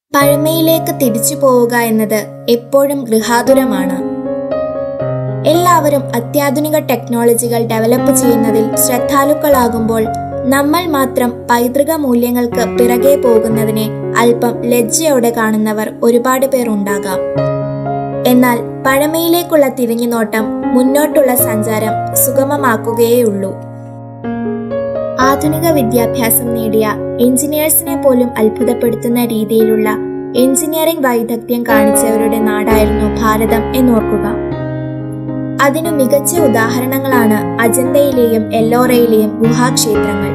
പഴമയിലേക്ക് തിരിച്ചു പോവുക എന്നത് എപ്പോഴും ഗൃഹാതുരമാണ് എല്ലാവരും അത്യാധുനിക ടെക്നോളജികൾ ഡെവലപ്പ് ചെയ്യുന്നതിൽ ശ്രദ്ധാലുക്കളാകുമ്പോൾ നമ്മൾ മാത്രം പൈതൃക മൂല്യങ്ങൾക്ക് പിറകെ പോകുന്നതിനെ അല്പം ലജ്ജയോടെ കാണുന്നവർ ഒരുപാട് പേർ ഉണ്ടാകാം എന്നാൽ പഴമയിലേക്കുള്ള തിരിഞ്ഞുനോട്ടം മുന്നോട്ടുള്ള സഞ്ചാരം സുഗമമാക്കുകയേയുള്ളൂ ആധുനിക വിദ്യാഭ്യാസം നേടിയ എഞ്ചിനീയേഴ്സിനെ പോലും അത്ഭുതപ്പെടുത്തുന്ന രീതിയിലുള്ള എഞ്ചിനീയറിംഗ് വൈദഗ്ധ്യം കാണിച്ചവരുടെ നാടായിരുന്നു ഭാരതം എന്നോർക്കുക അതിനു മികച്ച ഉദാഹരണങ്ങളാണ് അജന്തയിലെയും എല്ലോറയിലെയും ഗുഹാക്ഷേത്രങ്ങൾ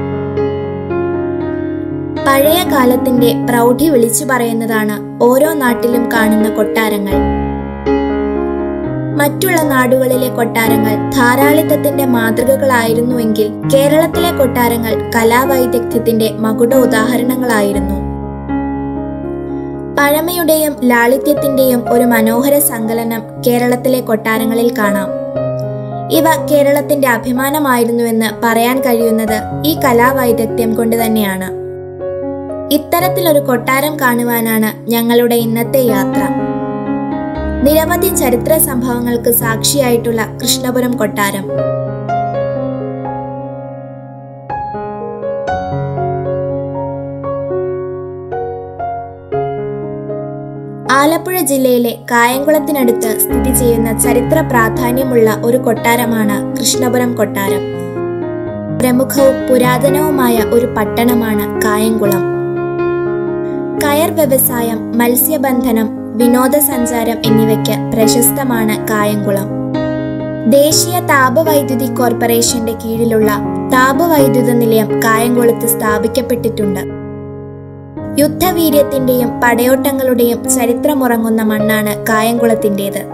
പഴയ കാലത്തിന്റെ പ്രൗഢി വിളിച്ചു പറയുന്നതാണ് ഓരോ നാട്ടിലും കാണുന്ന കൊട്ടാരങ്ങൾ മറ്റുള്ള നാടുകളിലെ കൊട്ടാരങ്ങൾ ധാരാളിത്തത്തിന്റെ മാതൃകകളായിരുന്നുവെങ്കിൽ കേരളത്തിലെ കൊട്ടാരങ്ങൾ കലാവൈദഗ്ധ്യത്തിന്റെ മകുട ഉദാഹരണങ്ങളായിരുന്നു പഴമയുടെയും ലാളിത്യത്തിന്റെയും ഒരു മനോഹര സങ്കലനം കേരളത്തിലെ കൊട്ടാരങ്ങളിൽ കാണാം ഇവ കേരളത്തിന്റെ അഭിമാനമായിരുന്നുവെന്ന് പറയാൻ കഴിയുന്നത് ഈ കലാവൈദഗ്ധ്യം കൊണ്ട് തന്നെയാണ് ഇത്തരത്തിലൊരു കൊട്ടാരം കാണുവാനാണ് ഞങ്ങളുടെ ഇന്നത്തെ യാത്ര നിരവധി ചരിത്ര സംഭവങ്ങൾക്ക് സാക്ഷിയായിട്ടുള്ള കൃഷ്ണപുരം കൊട്ടാരം ആലപ്പുഴ ജില്ലയിലെ കായംകുളത്തിനടുത്ത് സ്ഥിതി ചെയ്യുന്ന ചരിത്ര പ്രാധാന്യമുള്ള ഒരു കൊട്ടാരമാണ് കൃഷ്ണപുരം കൊട്ടാരം പ്രമുഖവും പുരാതനവുമായ ഒരു പട്ടണമാണ് കായംകുളം കയർ വ്യവസായം മത്സ്യബന്ധനം വിനോദസഞ്ചാരം എന്നിവയ്ക്ക് പ്രശസ്തമാണ് കായംകുളം ദേശീയ താപവൈദ്യുതി കോർപ്പറേഷന്റെ കീഴിലുള്ള താപവൈദ്യുത നിലയം കായംകുളത്ത് സ്ഥാപിക്കപ്പെട്ടിട്ടുണ്ട് യുദ്ധവീര്യത്തിന്റെയും പടയോട്ടങ്ങളുടെയും ചരിത്രമുറങ്ങുന്ന മണ്ണാണ് കായംകുളത്തിന്റേത്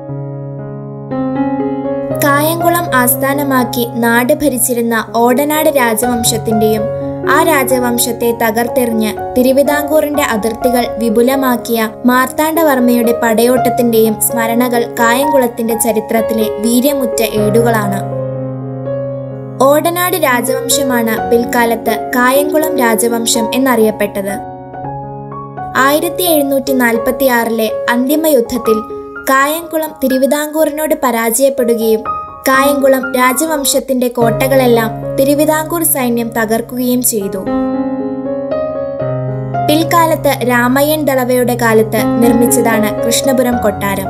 കായംകുളം ആസ്ഥാനമാക്കി നാട് ഭരിച്ചിരുന്ന ഓടനാട് രാജവംശത്തിന്റെയും ആ രാജവംശത്തെ തകർത്തെറിഞ്ഞ് തിരുവിതാംകൂറിന്റെ അതിർത്തികൾ വിപുലമാക്കിയ മാർത്താണ്ഡവർമ്മയുടെ പടയോട്ടത്തിന്റെയും സ്മരണകൾ കായംകുളത്തിന്റെ ചരിത്രത്തിലെ വീര്യമുറ്റ ഏടുകളാണ് ഓടനാട് രാജവംശമാണ് പിൽക്കാലത്ത് കായംകുളം രാജവംശം എന്നറിയപ്പെട്ടത് ആയിരത്തി എഴുന്നൂറ്റി നാൽപ്പത്തി ആറിലെ അന്തിമ യുദ്ധത്തിൽ കായംകുളം തിരുവിതാംകൂറിനോട് പരാജയപ്പെടുകയും കായംകുളം രാജവംശത്തിന്റെ കോട്ടകളെല്ലാം തിരുവിതാംകൂർ സൈന്യം തകർക്കുകയും ചെയ്തു പിൽക്കാലത്ത് രാമയ്യൻ ദളവയുടെ കാലത്ത് നിർമ്മിച്ചതാണ് കൃഷ്ണപുരം കൊട്ടാരം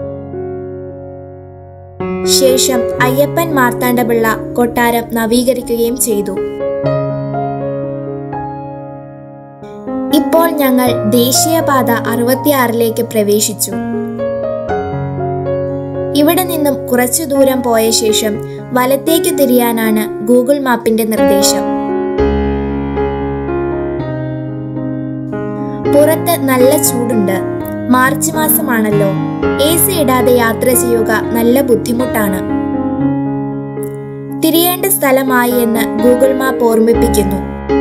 ശേഷം അയ്യപ്പൻ മാർത്താണ്ഡപിള്ള കൊട്ടാരം നവീകരിക്കുകയും ചെയ്തു ഇപ്പോൾ ഞങ്ങൾ ദേശീയപാത അറുപത്തിയാറിലേക്ക് പ്രവേശിച്ചു ഇവിടെ നിന്നും കുറച്ചു ദൂരം പോയ ശേഷം വലത്തേക്ക് തിരിയാനാണ് ഗൂഗിൾ മാപ്പിന്റെ നിർദ്ദേശം പുറത്ത് നല്ല ചൂടുണ്ട് മാർച്ച് മാസമാണല്ലോ എ സി ഇടാതെ യാത്ര ചെയ്യുക നല്ല ബുദ്ധിമുട്ടാണ് തിരിയേണ്ട സ്ഥലമായി എന്ന് ഗൂഗിൾ മാപ്പ് ഓർമ്മിപ്പിക്കുന്നു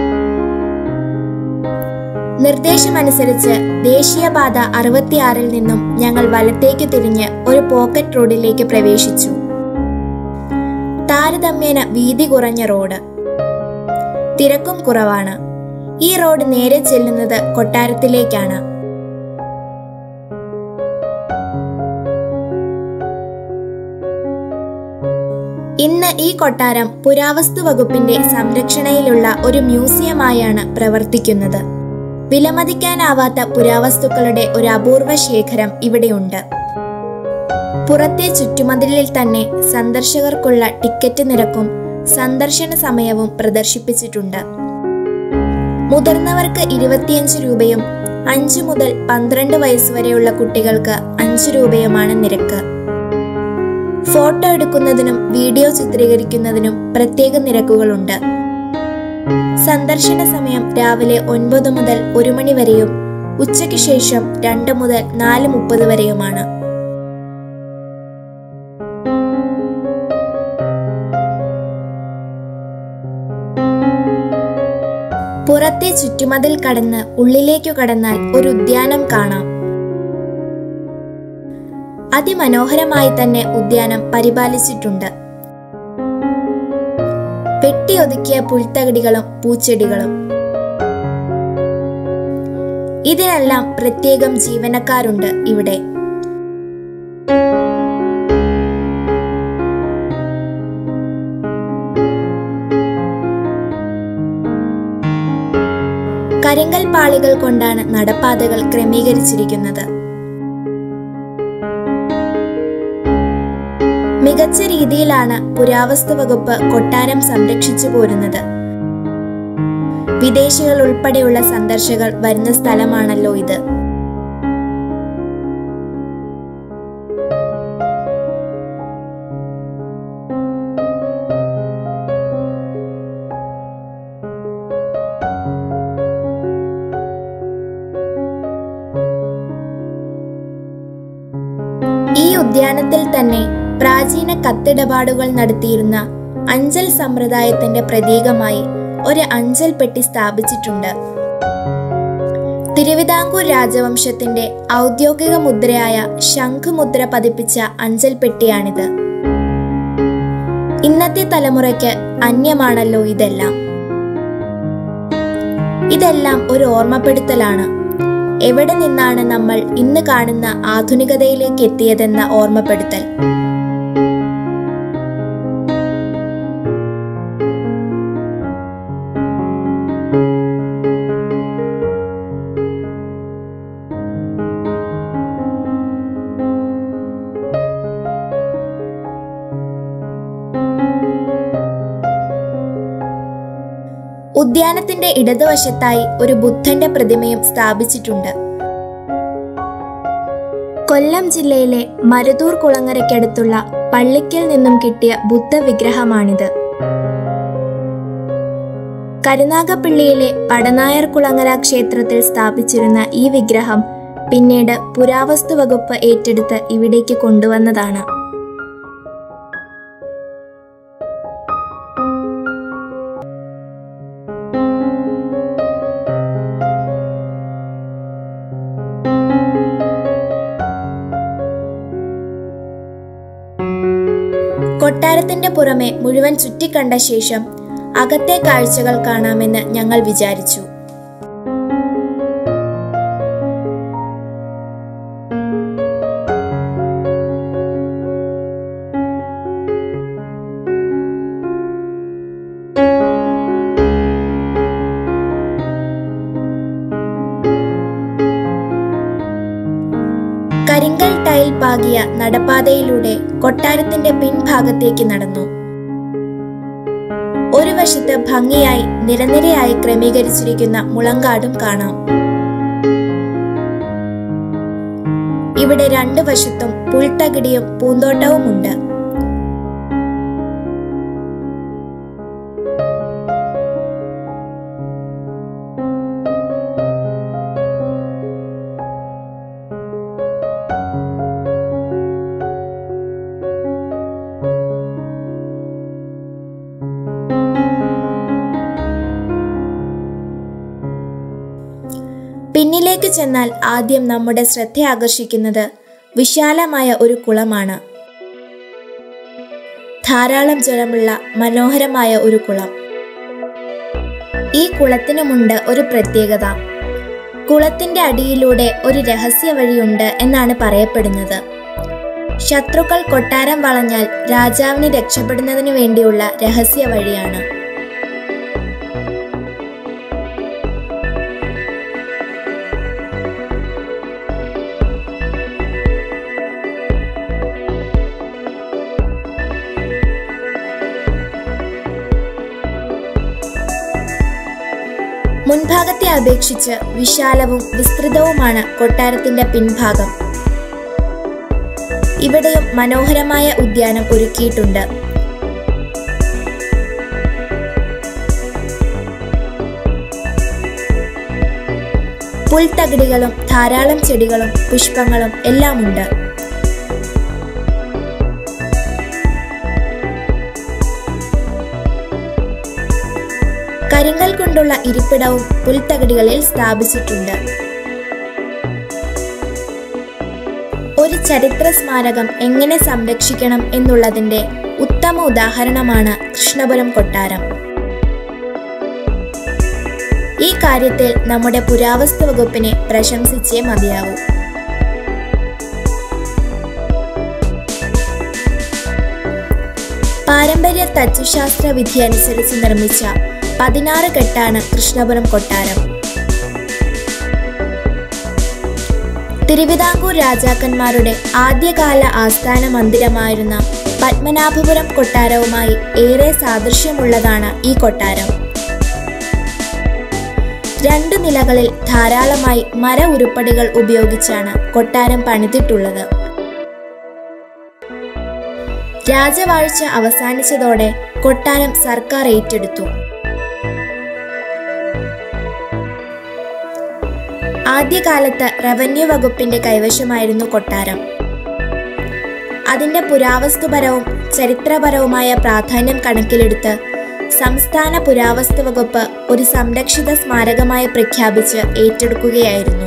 നിർദ്ദേശമനുസരിച്ച് ദേശീയപാത അറുപത്തിയാറിൽ നിന്നും ഞങ്ങൾ വലത്തേക്ക് തിരിഞ്ഞ് ഒരു പോക്കറ്റ് റോഡിലേക്ക് പ്രവേശിച്ചു താരതമ്യേന വീതി കുറഞ്ഞ റോഡ് തിരക്കും കുറവാണ് ഈ റോഡ് നേരെ ചെല്ലുന്നത് കൊട്ടാരത്തിലേക്കാണ് ഇന്ന് ഈ കൊട്ടാരം പുരാവസ്തു വകുപ്പിന്റെ സംരക്ഷണയിലുള്ള ഒരു മ്യൂസിയമായാണ് പ്രവർത്തിക്കുന്നത് വിലമതിക്കാനാവാത്ത പുരാവസ്തുക്കളുടെ ഒരു അപൂർവ ശേഖരം ഇവിടെയുണ്ട് പുറത്തെ ചുറ്റുമതിലിൽ തന്നെ സന്ദർശകർക്കുള്ള ടിക്കറ്റ് നിരക്കും സന്ദർശന സമയവും പ്രദർശിപ്പിച്ചിട്ടുണ്ട് മുതിർന്നവർക്ക് ഇരുപത്തിയഞ്ച് രൂപയും അഞ്ചു മുതൽ പന്ത്രണ്ട് വയസ്സ് വരെയുള്ള കുട്ടികൾക്ക് അഞ്ച് രൂപയുമാണ് നിരക്ക് ഫോട്ടോ എടുക്കുന്നതിനും വീഡിയോ ചിത്രീകരിക്കുന്നതിനും പ്രത്യേക നിരക്കുകളുണ്ട് സന്ദർശന സമയം രാവിലെ ഒൻപത് മുതൽ ഒരു മണി വരെയും ഉച്ചയ്ക്ക് ശേഷം രണ്ട് മുതൽ നാല് മുപ്പത് വരെയുമാണ് പുറത്തെ ചുറ്റുമതിൽ കടന്ന് ഉള്ളിലേക്കു കടന്നാൽ ഒരു ഉദ്യാനം കാണാം അതിമനോഹരമായി തന്നെ ഉദ്യാനം പരിപാലിച്ചിട്ടുണ്ട് വെട്ടിയൊതുക്കിയ പുൽത്തകിടികളും പൂച്ചെടികളും ഇതിനെല്ലാം പ്രത്യേകം ജീവനക്കാരുണ്ട് ഇവിടെ കരിങ്കൽ പാളികൾ കൊണ്ടാണ് നടപ്പാതകൾ ക്രമീകരിച്ചിരിക്കുന്നത് മികച്ച രീതിയിലാണ് പുരാവസ്തു വകുപ്പ് കൊട്ടാരം സംരക്ഷിച്ചു പോരുന്നത് വിദേശികൾ ഉൾപ്പെടെയുള്ള സന്ദർശകർ വരുന്ന സ്ഥലമാണല്ലോ ഇത് ഈ ഉദ്യാനത്തിൽ തന്നെ പ്രാചീന കത്തിടപാടുകൾ നടത്തിയിരുന്ന അഞ്ചൽ സമ്പ്രദായത്തിന്റെ പ്രതീകമായി ഒരു അഞ്ചൽ പെട്ടി സ്ഥാപിച്ചിട്ടുണ്ട് തിരുവിതാംകൂർ രാജവംശത്തിന്റെ ഔദ്യോഗിക മുദ്രയായ ശംഖുമുദ്ര പതിപ്പിച്ച അഞ്ചൽ പെട്ടിയാണിത് ഇന്നത്തെ തലമുറയ്ക്ക് അന്യമാണല്ലോ ഇതെല്ലാം ഇതെല്ലാം ഒരു ഓർമ്മപ്പെടുത്തലാണ് എവിടെ നിന്നാണ് നമ്മൾ ഇന്ന് കാണുന്ന ആധുനികതയിലേക്ക് എത്തിയതെന്ന ഓർമ്മപ്പെടുത്തൽ ഉദ്യാനത്തിന്റെ ഇടതുവശത്തായി ഒരു ബുദ്ധന്റെ പ്രതിമയും സ്ഥാപിച്ചിട്ടുണ്ട് കൊല്ലം ജില്ലയിലെ മരുതൂർ കുളങ്ങരയ്ക്കടുത്തുള്ള പള്ളിക്കൽ നിന്നും കിട്ടിയ ബുദ്ധ വിഗ്രഹമാണിത് കരുനാഗപ്പള്ളിയിലെ പടനായർ കുളങ്ങര ക്ഷേത്രത്തിൽ സ്ഥാപിച്ചിരുന്ന ഈ വിഗ്രഹം പിന്നീട് പുരാവസ്തു വകുപ്പ് ഏറ്റെടുത്ത് ഇവിടേക്ക് കൊണ്ടുവന്നതാണ് കൊട്ടാരത്തിന്റെ പുറമെ മുഴുവൻ ചുറ്റിക്കണ്ട ശേഷം അകത്തെ കാഴ്ചകൾ കാണാമെന്ന് ഞങ്ങൾ വിചാരിച്ചു കരിങ്കൽ ടൈൽ പാകിയ നടപ്പാതയിലൂടെ കൊട്ടാരത്തിന്റെ പിൻഭാഗത്തേക്ക് നടന്നു ഒരു വശത്ത് ഭംഗിയായി നിരനിരയായി ക്രമീകരിച്ചിരിക്കുന്ന മുളങ്കാടും കാണാം ഇവിടെ രണ്ടു വശത്തും പുൽത്തകിടിയും പൂന്തോട്ടവുമുണ്ട് പിന്നിലേക്ക് ചെന്നാൽ ആദ്യം നമ്മുടെ ശ്രദ്ധ ആകർഷിക്കുന്നത് വിശാലമായ ഒരു കുളമാണ് ധാരാളം ജലമുള്ള മനോഹരമായ ഒരു കുളം ഈ കുളത്തിനുമുണ്ട് ഒരു പ്രത്യേകത കുളത്തിന്റെ അടിയിലൂടെ ഒരു രഹസ്യ വഴിയുണ്ട് എന്നാണ് പറയപ്പെടുന്നത് ശത്രുക്കൾ കൊട്ടാരം വളഞ്ഞാൽ രാജാവിന് രക്ഷപ്പെടുന്നതിന് വേണ്ടിയുള്ള രഹസ്യ വഴിയാണ് മുൻഭാഗത്തെ അപേക്ഷിച്ച് വിശാലവും വിസ്തൃതവുമാണ് കൊട്ടാരത്തിന്റെ പിൻഭാഗം ഇവിടെയും മനോഹരമായ ഉദ്യാനം ഒരുക്കിയിട്ടുണ്ട് പുൽത്തകിടികളും ധാരാളം ചെടികളും പുഷ്പങ്ങളും എല്ലാമുണ്ട് കരിങ്കൽ കൊണ്ടുള്ള ഇരിപ്പിടവും പുൽത്തകിടികളിൽ സ്ഥാപിച്ചിട്ടുണ്ട് ഒരു ചരിത്ര സ്മാരകം എങ്ങനെ സംരക്ഷിക്കണം എന്നുള്ളതിന്റെ ഉത്തമ ഉദാഹരണമാണ് കൃഷ്ണപുരം കൊട്ടാരം ഈ കാര്യത്തിൽ നമ്മുടെ പുരാവസ്തു വകുപ്പിനെ പ്രശംസിച്ചേ മതിയാവൂ പാരമ്പര്യ തച്ചുശാസ്ത്ര വിധി അനുസരിച്ച് നിർമ്മിച്ച പതിനാറ് കെട്ടാണ് കൃഷ്ണപുരം കൊട്ടാരം തിരുവിതാംകൂർ രാജാക്കന്മാരുടെ ആദ്യകാല ആസ്ഥാന മന്ദിരമായിരുന്ന പത്മനാഭപുരം കൊട്ടാരവുമായി ഏറെ സാദൃശ്യമുള്ളതാണ് ഈ കൊട്ടാരം രണ്ടു നിലകളിൽ ധാരാളമായി മര ഉരുപ്പടികൾ ഉപയോഗിച്ചാണ് കൊട്ടാരം പണിതിട്ടുള്ളത് രാജവാഴ്ച അവസാനിച്ചതോടെ കൊട്ടാരം സർക്കാർ ഏറ്റെടുത്തു ആദ്യകാലത്ത് റവന്യൂ വകുപ്പിന്റെ കൈവശമായിരുന്നു കൊട്ടാരം അതിന്റെ പുരാവസ്തുപരവും ചരിത്രപരവുമായ പ്രാധാന്യം കണക്കിലെടുത്ത് സംസ്ഥാന പുരാവസ്തു വകുപ്പ് ഒരു സംരക്ഷിത സ്മാരകമായി പ്രഖ്യാപിച്ച് ഏറ്റെടുക്കുകയായിരുന്നു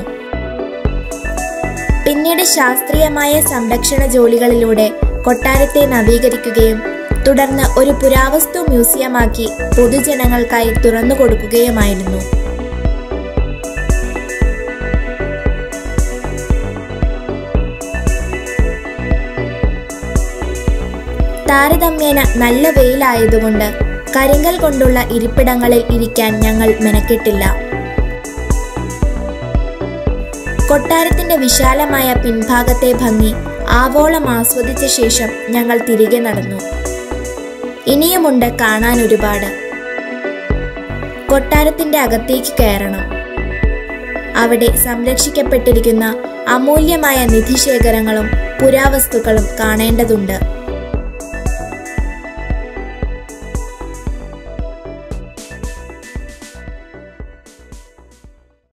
പിന്നീട് ശാസ്ത്രീയമായ സംരക്ഷണ ജോലികളിലൂടെ കൊട്ടാരത്തെ നവീകരിക്കുകയും തുടർന്ന് ഒരു പുരാവസ്തു മ്യൂസിയമാക്കി പൊതുജനങ്ങൾക്കായി തുറന്നു കൊടുക്കുകയുമായിരുന്നു താരതമ്യേന നല്ല വെയിലായതുകൊണ്ട് കരിങ്കൽ കൊണ്ടുള്ള ഇരിപ്പിടങ്ങളിൽ ഇരിക്കാൻ ഞങ്ങൾ മെനക്കെട്ടില്ല കൊട്ടാരത്തിന്റെ വിശാലമായ പിൻഭാഗത്തെ ഭംഗി ആവോളം ആസ്വദിച്ച ശേഷം ഞങ്ങൾ തിരികെ നടന്നു ഇനിയുമുണ്ട് കാണാൻ ഒരുപാട് കൊട്ടാരത്തിന്റെ അകത്തേക്ക് കയറണം അവിടെ സംരക്ഷിക്കപ്പെട്ടിരിക്കുന്ന അമൂല്യമായ നിധിശേഖരങ്ങളും പുരാവസ്തുക്കളും കാണേണ്ടതുണ്ട്